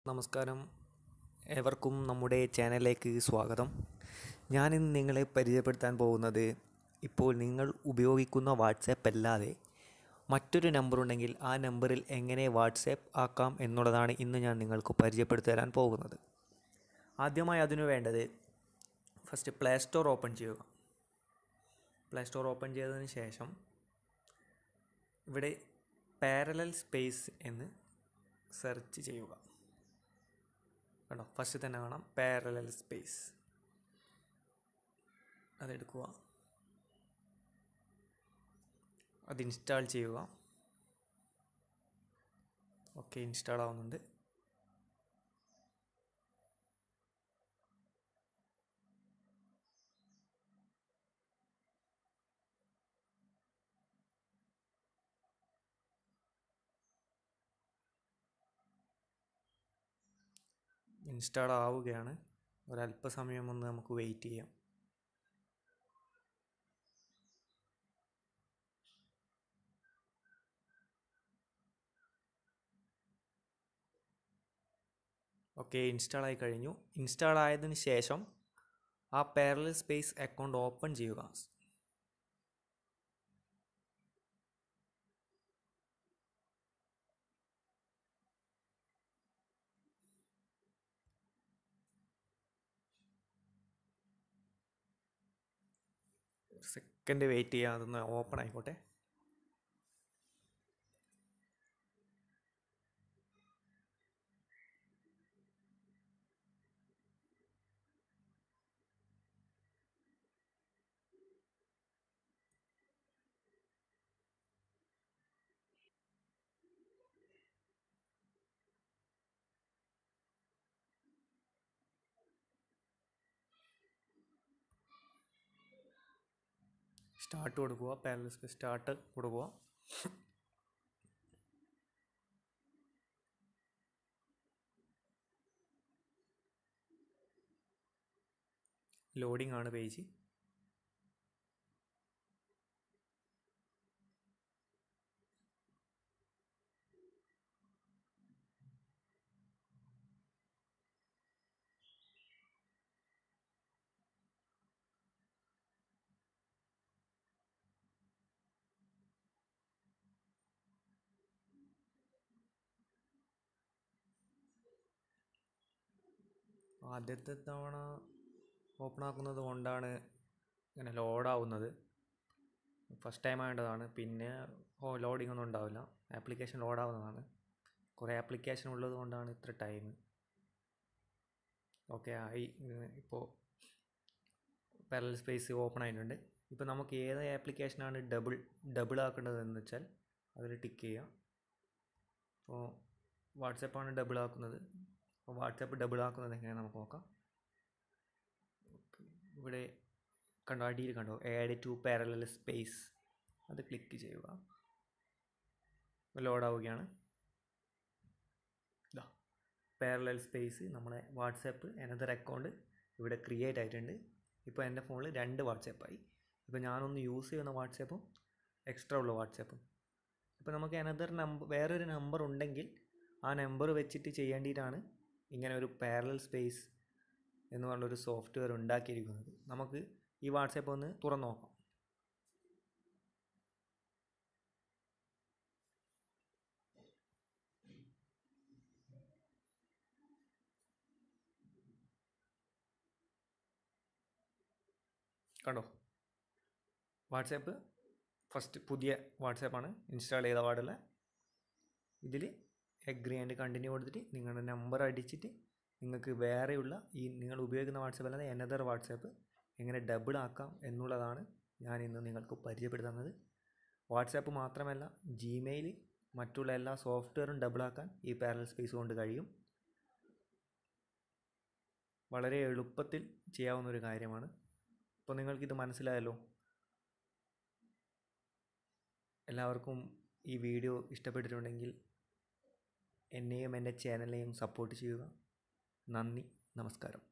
നമസ്കാരം ഏവർക്കും നമ്മുടെ ചാനലിലേക്ക് സ്വാഗതം ഞാനിന്ന് നിങ്ങളെ പരിചയപ്പെടുത്താൻ പോകുന്നത് ഇപ്പോൾ നിങ്ങൾ ഉപയോഗിക്കുന്ന വാട്സാപ്പ് അല്ലാതെ മറ്റൊരു നമ്പർ ഉണ്ടെങ്കിൽ ആ നമ്പറിൽ എങ്ങനെ വാട്സാപ്പ് ആക്കാം എന്നുള്ളതാണ് ഇന്ന് ഞാൻ നിങ്ങൾക്ക് പരിചയപ്പെടുത്തി തരാൻ പോകുന്നത് ആദ്യമായി അതിനു വേണ്ടത് ഫസ്റ്റ് പ്ലേ സ്റ്റോർ ഓപ്പൺ ചെയ്യുക പ്ലേ സ്റ്റോർ ഓപ്പൺ ചെയ്തതിന് ശേഷം ഇവിടെ പാരലൽ സ്പേസ് എന്ന് സെർച്ച് ചെയ്യുക കണ്ടോ ഫസ്റ്റ് തന്നെ കാണാം പാരലൽ സ്പേസ് അതെടുക്കുക അത് ഇൻസ്റ്റാൾ ചെയ്യുക ഓക്കെ ഇൻസ്റ്റാൾ ആവുന്നുണ്ട് ഇൻസ്റ്റാൾ ആവുകയാണ് ഒരല്പസമയം ഒന്ന് നമുക്ക് വെയിറ്റ് ചെയ്യാം ഓക്കെ ഇൻസ്റ്റാൾ ആയി കഴിഞ്ഞു ഇൻസ്റ്റാൾ ആയതിനു ശേഷം ആ പാരലൽ സ്പേസ് അക്കൗണ്ട് ഓപ്പൺ ചെയ്യുക സെക്കൻഡ് വെയിറ്റ് ചെയ്യാം അതൊന്ന് ഓപ്പൺ ആയിക്കോട്ടെ സ്റ്റാർട്ട് കൊടുക്കുക പാരലൽ സ്പേസ് സ്റ്റാർട്ട് കൊടുക്കുക ലോഡിംഗ് ആണ് പേജ് ആദ്യത്തെ തവണ ഓപ്പൺ ആക്കുന്നത് കൊണ്ടാണ് ഇങ്ങനെ ലോഡാവുന്നത് ഫസ്റ്റ് ടൈം ആവേണ്ടതാണ് പിന്നെ ഓ ലോഡിംഗ് ഒന്നും ഉണ്ടാവില്ല ആപ്ലിക്കേഷൻ ലോഡാവുന്നതാണ് കുറേ ആപ്ലിക്കേഷൻ ഉള്ളത് കൊണ്ടാണ് ഇത്ര ടൈം ഓക്കെ ആയി ഇപ്പോൾ പാരലൽ സ്പേസ് ഓപ്പൺ ആയിട്ടുണ്ട് ഇപ്പോൾ നമുക്ക് ഏത് ആപ്ലിക്കേഷനാണ് ഡബിൾ ഡബിൾ ആക്കേണ്ടതെന്ന് വെച്ചാൽ അതിൽ ടിക്ക് ചെയ്യുക അപ്പോൾ വാട്സപ്പാണ് ഡബിൾ ആക്കുന്നത് അപ്പോൾ വാട്സപ്പ് ഡബിൾ ആക്കുന്നത് എങ്ങനെയാണ് നമുക്ക് നോക്കാം ഇവിടെ കണ്ടോ അടിയിൽ കണ്ടോ ആഡ് ടു പാരലൽ സ്പേസ് അത് ക്ലിക്ക് ചെയ്യുക ലോഡ് ആവുകയാണ് ഇതാ പാരലൽ സ്പേസ് നമ്മളെ വാട്സപ്പ് എനദർ അക്കൗണ്ട് ഇവിടെ ക്രിയേറ്റ് ആയിട്ടുണ്ട് ഇപ്പോൾ എൻ്റെ ഫോണിൽ രണ്ട് വാട്സപ്പായി ഇപ്പോൾ ഞാനൊന്ന് യൂസ് ചെയ്യുന്ന വാട്സപ്പും എക്സ്ട്രാ ഉള്ള വാട്സപ്പും ഇപ്പോൾ നമുക്ക് എനദർ നമ്പർ വേറൊരു നമ്പർ ഉണ്ടെങ്കിൽ ആ നമ്പർ വെച്ചിട്ട് ചെയ്യേണ്ടിയിട്ടാണ് ഇങ്ങനെ ഒരു പാരലൽ സ്പേസ് എന്ന് പറഞ്ഞൊരു സോഫ്റ്റ്വെയർ ഉണ്ടാക്കിയിരിക്കുന്നത് നമുക്ക് ഈ വാട്സപ്പ് ഒന്ന് തുറന്നു നോക്കാം കണ്ടോ വാട്സാപ്പ് ഫസ്റ്റ് പുതിയ വാട്സാപ്പാണ് ഇൻസ്റ്റാൾ ചെയ്ത പാടുള്ള ഇതിൽ എഗ്രി ആൻഡ് കണ്ടിന്യൂ കൊടുത്തിട്ട് നിങ്ങളുടെ നമ്പർ അടിച്ചിട്ട് നിങ്ങൾക്ക് വേറെയുള്ള ഈ നിങ്ങൾ ഉപയോഗിക്കുന്ന വാട്സാപ്പ് അല്ലാതെ എനദർ വാട്സാപ്പ് എങ്ങനെ ഡബിൾ ആക്കാം എന്നുള്ളതാണ് ഞാൻ ഇന്ന് നിങ്ങൾക്ക് പരിചയപ്പെടുത്തുന്നത് വാട്സാപ്പ് മാത്രമല്ല ജിമെയിൽ മറ്റുള്ള എല്ലാ സോഫ്റ്റ്വെയറും ഡബിൾ ആക്കാൻ ഈ പാരൽ സ്പേസ് കൊണ്ട് കഴിയും വളരെ എളുപ്പത്തിൽ ചെയ്യാവുന്ന ഒരു കാര്യമാണ് അപ്പോൾ നിങ്ങൾക്കിത് മനസ്സിലായല്ലോ എല്ലാവർക്കും ഈ വീഡിയോ ഇഷ്ടപ്പെട്ടിട്ടുണ്ടെങ്കിൽ എന്നെയും എൻ്റെ ചാനലിനെയും സപ്പോർട്ട് ചെയ്യുക നന്ദി നമസ്കാരം